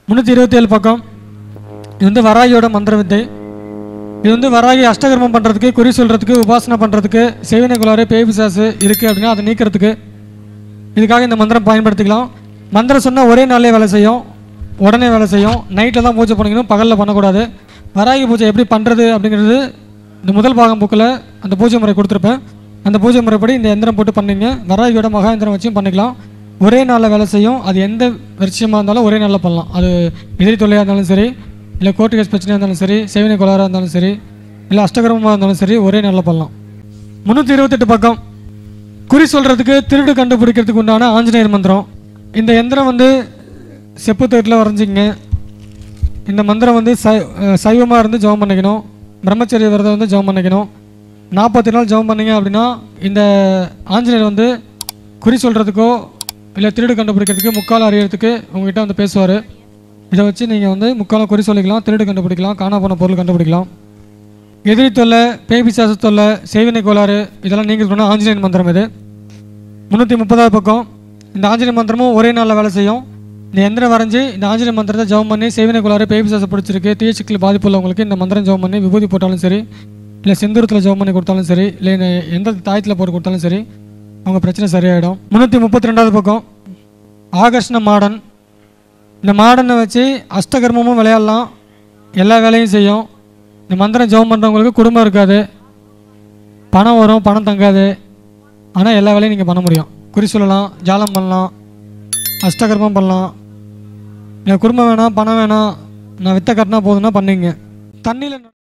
முந்நூற்றி இருபத்தேழு பக்கம் இது வந்து வராகியோட மந்திர வித்தை இது வந்து வராகி அஷ்டகர்மம் பண்ணுறதுக்கு குறி சொல்கிறதுக்கு உபாசனை பண்ணுறதுக்கு சேவனை குளாறு பேய் பிசாசு இருக்குது அப்படின்னா அதை நீக்கிறதுக்கு இதுக்காக இந்த மந்திரம் பயன்படுத்திக்கலாம் மந்திரம் சொன்னால் ஒரே நாளே வேலை செய்யும் உடனே வேலை செய்யும் நைட்டில் தான் பூஜை பண்ணிக்கணும் பகலில் பண்ணக்கூடாது வராகி பூஜை எப்படி பண்ணுறது அப்படிங்கிறது இந்த முதல் பாகம் புக்கில் அந்த பூஜை முறை கொடுத்துருப்பேன் அந்த பூஜை முறைப்படி இந்த எந்திரம் போட்டு பண்ணீங்க வராகியோட மகா எந்திரம் வச்சும் பண்ணிக்கலாம் ஒரே நாளில் வேலை செய்யும் அது எந்த விஷயமா இருந்தாலும் ஒரே நாளில் பண்ணலாம் அது எதிரி தொல்லையாக இருந்தாலும் சரி இல்லை கோர்ட்டு கேஸ் பிரச்சனையாக இருந்தாலும் சரி சேவனை கொலாராக இருந்தாலும் சரி இல்லை அஷ்டகிரமமாக இருந்தாலும் சரி ஒரே நாளில் பண்ணலாம் முந்நூற்றி இருபத்தெட்டு பக்கம் குறி சொல்கிறதுக்கு திருடு கண்டுபிடிக்கிறதுக்கு உண்டான ஆஞ்சநேயர் மந்திரம் இந்த எந்திரம் வந்து செப்பு தட்டில் வரைஞ்சிங்க இந்த மந்திரம் வந்து சை சைவமாக இருந்து ஜெபம் பண்ணிக்கணும் பிரம்மச்சரிய விரதம் வந்து ஜெபம் பண்ணிக்கணும் நாற்பத்தி நாள் ஜெபம் பண்ணீங்க அப்படின்னா இந்த ஆஞ்சநேயர் வந்து குறி சொல்கிறதுக்கோ இல்லை திருடு கண்டுபிடிக்கிறதுக்கு முக்கால் அறியறதுக்கு உங்ககிட்ட வந்து பேசுவார் இதை வச்சு நீங்கள் வந்து முக்காலம் குறி சொல்லிக்கலாம் திருடு கண்டுபிடிக்கலாம் காணா போன பொருள் கண்டுபிடிக்கலாம் எதிரி தொல்லை பேய் பிசாசு தொல்லை சேவினை கோளாறு இதெல்லாம் நீங்கள் சொன்ன ஆஞ்சநேயன் மந்திரம் இது முந்நூற்றி முப்பதாவது பக்கம் இந்த ஆஞ்சநேய மந்திரமும் ஒரே நாளில் வேலை செய்யும் இந்த எந்திரம் வரைஞ்சி இந்த ஆஞ்சநேய மந்திரத்தை ஜெபம் பண்ணி சேவினை கோளாறு பேய் பிசாசு பிடிச்சிருக்கு தீயச்சிக்கல் பாதிப்பு உள்ளவங்களுக்கு இந்த மந்திரம் ஜெபம் பண்ணி விபூதி போட்டாலும் சரி இல்லை செந்தூரத்தில் ஜெபம் பண்ணி கொடுத்தாலும் சரி இல்லை இந்த எந்த தாயத்தில் போட்டு கொடுத்தாலும் சரி அவங்க பிரச்சனை சரியாயிடும் முந்நூற்றி முப்பத்தி ரெண்டாவது பக்கம் ஆகர்ஷ்ண மாடன் இந்த மாடனை வச்சு அஷ்டகர்மமும் விளையாடலாம் எல்லா வேலையும் செய்யும் இந்த மந்திரம் ஜெபம் பண்ணுறவங்களுக்கு குடும்பம் இருக்காது பணம் வரும் பணம் தங்காது ஆனால் எல்லா வேலையும் நீங்கள் பண்ண முடியும் குறி சொல்லலாம் ஜாலம் பண்ணலாம் அஷ்டகர்மம் பண்ணலாம் எனக்கு குடும்பம் வேணாம் பணம் வேணாம் நான் வித்த கட்டினா போதுன்னா பண்ணுங்க தண்ணியில்